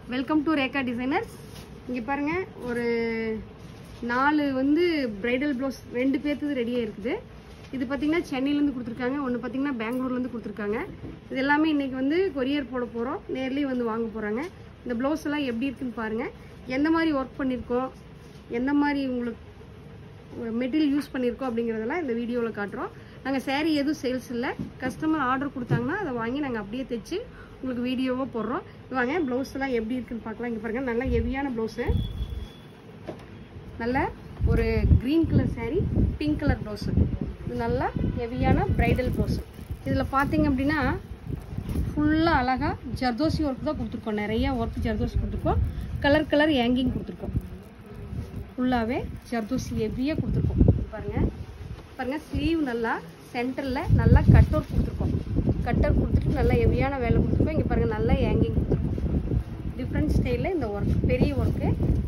welcome to Rekha designers இங்கே பாருங்க ஒரு நாலு வந்து பிரைடல் ப்ளவுஸ் ரெண்டு பேர்த்துக்கு ரெடியாக இருக்குது இது பார்த்தீங்கன்னா சென்னையிலேருந்து கொடுத்துருக்காங்க ஒன்று பார்த்தீங்கன்னா பெங்களூர்லேருந்து கொடுத்துருக்காங்க இது எல்லாமே இன்னைக்கு வந்து கொரியர் போட போகிறோம் நேர்லேயே வந்து வாங்க போகிறாங்க இந்த ப்ளவுஸ் எல்லாம் எப்படி இருக்குன்னு பாருங்கள் எந்த மாதிரி ஒர்க் பண்ணியிருக்கோம் எந்த மாதிரி உங்களுக்கு மெட்டீரியல் யூஸ் பண்ணியிருக்கோம் அப்படிங்கிறதெல்லாம் இந்த வீடியோவில் காட்டுறோம் நாங்கள் saree எதுவும் சேல்ஸ் இல்லை கஸ்டமர் ஆர்டர் கொடுத்தாங்கன்னா அதை வாங்கி நாங்கள் அப்படியே தைச்சு உங்களுக்கு வீடியோவாக போடுறோம் வாங்க ப்ளவுஸ் எல்லாம் எப்படி இருக்குன்னு பார்க்கலாம் இங்கே பாருங்கள் நல்லா ஹெவியான ப்ளவுஸு நல்ல ஒரு green colour saree pink colour blouse இது நல்லா ஹெவியான ப்ரைடல் ப்ளவுஸு இதில் பார்த்தீங்க அப்படின்னா ஃபுல்லாக அழகாக ஜர்தோசி ஒர்க் தான் கொடுத்துருக்கோம் நிறைய ஒர்க் ஜர்தோசி கொடுத்துருக்கோம் கலர் கலர் ஏங்கிங் கொடுத்துருக்கோம் ஃபுல்லாகவே ஜர்தோசி ஹெவியாக கொடுத்துருக்கோம் பாருங்கள் பாருங்கள் ஸ்லீவ் நல்லா சென்டரில் நல்லா கட் ஒர்க் கொடுத்துருக்கோம் கட்டர் கொடுத்துட்டு நல்லா ஹெவியான வேலை கொடுத்துருக்கோம் இங்கே பாருங்கள் நல்லா ஏங்கிங் கொடுத்துருக்கோம் டிஃப்ரெண்ட் ஸ்டைலில் இந்த ஒர்க் பெரிய ஒர்க்கு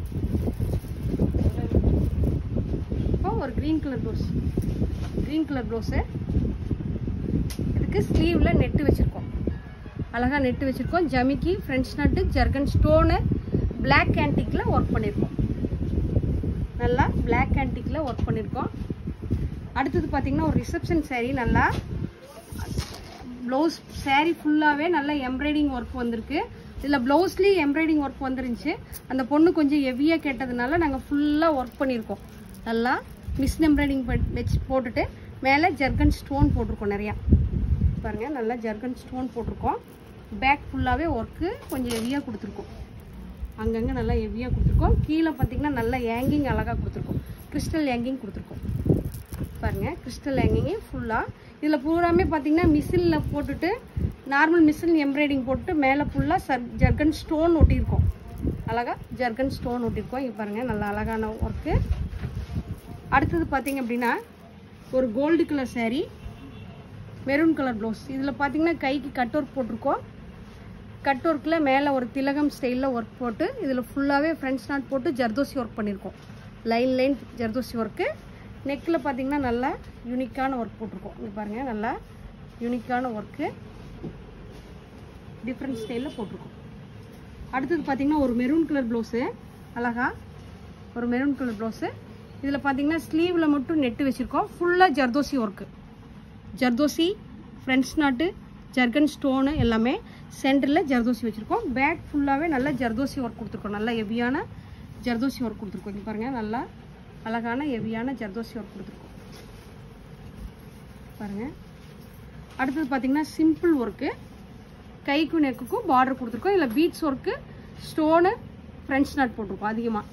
இப்போ ஒரு green colour blouse green colour blouse இதுக்கு ஸ்லீவில் நெட்டு வச்சுருக்கோம் அழகாக நெட்டு வச்சுருக்கோம் ஜமிக்கி French knot zircon stone black ஆன்டிக்கில் ஒர்க் பண்ணியிருக்கோம் நல்லா பிளாக் ஆன்டிக்கில் ஒர்க் பண்ணியிருக்கோம் அடுத்தது பார்த்தீங்கன்னா ஒரு ரிசப்ஷன் saree நல்லா ப்ளவுஸ் saree ஃபுல்லாகவே நல்லா எம்ப்ராய்டிங் ஒர்க் வந்திருக்கு இதில் ப்ளவுஸ்லேயும் எம்ப்ராய்டிங் ஒர்க் வந்துருந்துச்சு அந்த பொண்ணு கொஞ்சம் ஹெவியாக கேட்டதுனால நாங்கள் ஃபுல்லாக ஒர்க் பண்ணியிருக்கோம் நல்லா மிஸ் எம்ப்ராய்டிங் வச்சு போட்டுட்டு மேலே ஜர்கன் ஸ்டோன் போட்டிருக்கோம் நிறையா பாருங்கள் நல்லா ஜர்கன் ஸ்டோன் போட்டிருக்கோம் பேக் ஃபுல்லாகவே ஒர்க்கு கொஞ்சம் ஹெவியாக கொடுத்துருக்கோம் அங்கங்கே நல்லா ஹெவியாக கொடுத்துருக்கோம் கீழே பார்த்தீங்கன்னா நல்லா ஏங்கிங் அழகாக கொடுத்துருக்கோம் கிறிஸ்டல் ஏங்கிங் கொடுத்துருக்கோம் பாருங்கள் கிறிஸ்டல் ஏங்கிங் ஃபுல்லாக இதில் பூராமே பார்த்தீங்கன்னா மிஷினில் போட்டுட்டு நார்மல் மிஷின் எம்ப்ராய்டிங் போட்டு மேலே ஃபுல்லாக சர் ஜர்கன் ஸ்டோன் ஒட்டியிருக்கோம் அழகாக ஜர்கன் ஸ்டோன் ஒட்டியிருக்கோம் இங்கே பாருங்கள் நல்லா அழகான ஒர்க்கு அடுத்தது பார்த்தீங்க அப்படின்னா ஒரு gold colour saree maroon colour blouse இதில் பார்த்தீங்கன்னா கைக்கு கட் ஒர்க் போட்டிருக்கோம் கட் ஒர்க்கில் மேலே ஒரு திலகம் ஸ்டைலில் ஒர்க் போட்டு இதில் ஃபுல்லாகவே ஃப்ரெண்ட்ஸ் நாட் போட்டு ஜர்தோசி ஒர்க் பண்ணியிருக்கோம் லைன் லைன் ஜர்தோசி ஒர்க்கு நெக்கில் பார்த்தீங்கன்னா நல்லா யூனிக்கான ஒர்க் போட்டிருக்கோம் இங்கே பாருங்கள் நல்லா யூனிக்கான ஒர்க்கு டிஃப்ரெண்ட் ஸ்டைலில் போட்டிருக்கோம் அடுத்தது பார்த்தீங்கன்னா ஒரு மெரூன் கலர் ப்ளவுஸு அழகா ஒரு மெரூன் கலர் ப்ளவுஸு இதில் பார்த்தீங்கன்னா ஸ்லீவில் மட்டும் நெட்டு வச்சுருக்கோம் ஃபுல்லாக zardozi work zardozi French knot zircon stone எல்லாமே சென்டரில் ஜர்தோசி வச்சுருக்கோம் பேக் ஃபுல்லாகவே நல்லா ஜர்தோசி ஒர்க் கொடுத்துருக்கோம் நல்லா ஹெவியான ஜர்தோசி ஒர்க் கொடுத்துருக்கோம் இங்கே பாருங்கள் நல்லா அழகான ஹெவியான ஜர்தோசி ஒர்க் கொடுத்துருக்கோம் பாருங்கள் அடுத்தது பார்த்தீங்கன்னா சிம்பிள் ஒர்க்கு கைக்கும் நெக்குக்கும் பார்டர் கொடுத்துருக்கோம் இல்லை beads work stone French knot போட்டிருக்கோம் அதிகமாக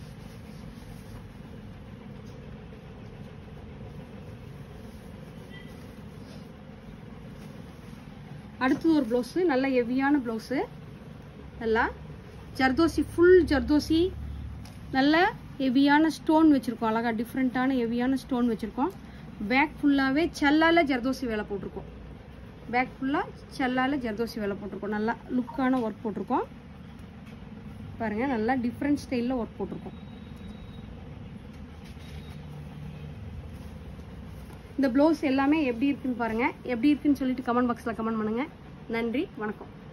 அடுத்தது ஒரு ப்ளவுஸு நல்ல ஹெவியான ப்ளவுஸு நல்லா ஜர்தோசி ஃபுல் ஜர்தோசி நல்ல ஹெவியான ஸ்டோன் வச்சுருக்கோம் அழகாக டிஃப்ரெண்ட்டான ஹெவியான ஸ்டோன் வச்சுருக்கோம் பேக் ஃபுல்லாகவே செல்லால ஜர்தோசி வேலை போட்டிருக்கோம் பேக் ஃபுல்லாக செல்லால ஜர்தோசி வேலை போட்டிருக்கோம் நல்லா லுக்கான ஒர்க் போட்டிருக்கோம் பாருங்கள் நல்லா டிஃப்ரெண்ட் ஸ்டைலில் ஒர்க் போட்டிருக்கோம் இந்த ப்ளவுஸ் எல்லாமே எப்படி இருக்குன்னு பாருங்கள் எப்படி இருக்குன்னு சொல்லிட்டு கமெண்ட் பாக்ஸில் கமெண்ட் பண்ணுங்கள் நன்றி வணக்கம்